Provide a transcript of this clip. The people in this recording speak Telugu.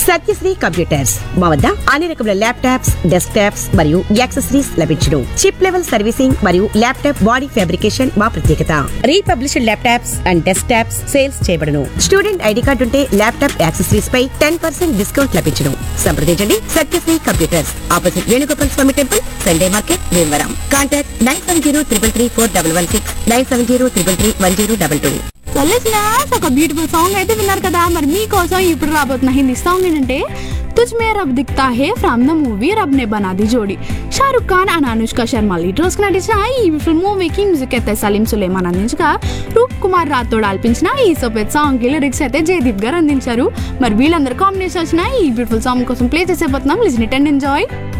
సత్యశ్రీ కంప్యూటర్స్ మా వద్ద అన్ని రకముల ల్యాప్టాప్స్ డెస్క్ టాప్స్ మరియు యాక్సెసరీస్ లభించును చిప్ లెవెల్ సర్వీసింగ్ మరియు ల్యాప్టాప్ బాడీ ఫ్యాబ్రికేషన్ మా ప్రత్యేకత republished laptops and desktops sales చేయబడును స్టూడెంట్ ఐడి కార్డు ఉంటే ల్యాప్టాప్ యాక్సెసరీస్ పై టెన్ పర్సెంట్ డిస్కౌంట్ లభించును సంప్రదించండి Satyasri computers opposite Venugopal Swamy temple Sunday market Bhimavaram contact nine seven zero triple three four double one six nine seven zero triple three one zero double two so listeners ఒక బ్యూటిఫుల్ సాంగ్ అయితే విన్నారు కదా మరి మీకోసం ఇప్పుడు రాబోతున్న హిందీ సాంగ్ ఏంటంటే Tujh Mein Rab Dikhta Hai from the movie Rab Ne Banadi Jodi Shahrukh Khan and Anushka Sharma lead roles నటించిన ఈ ఫిల్మ్ మూవీకి మ్యూజిక్ అయితే సలీం సులేమాన్ అందించగా రూప్ కుమార్ రాథోడ్ ఆల్పించిన ఈ సోపేట్ సాంగ్ కి లిరిక్స్ అయితే జయదీప్ గారు అందించారు మరి వీళ్ళందరూ కాంబినేషన్ వచ్చిన ఈ బ్యూటిఫుల్ సాంగ్ కోసం ప్లే చేసేపోతున్నాం లిజన్ ఇట్ అండ్ ఎంజాయ్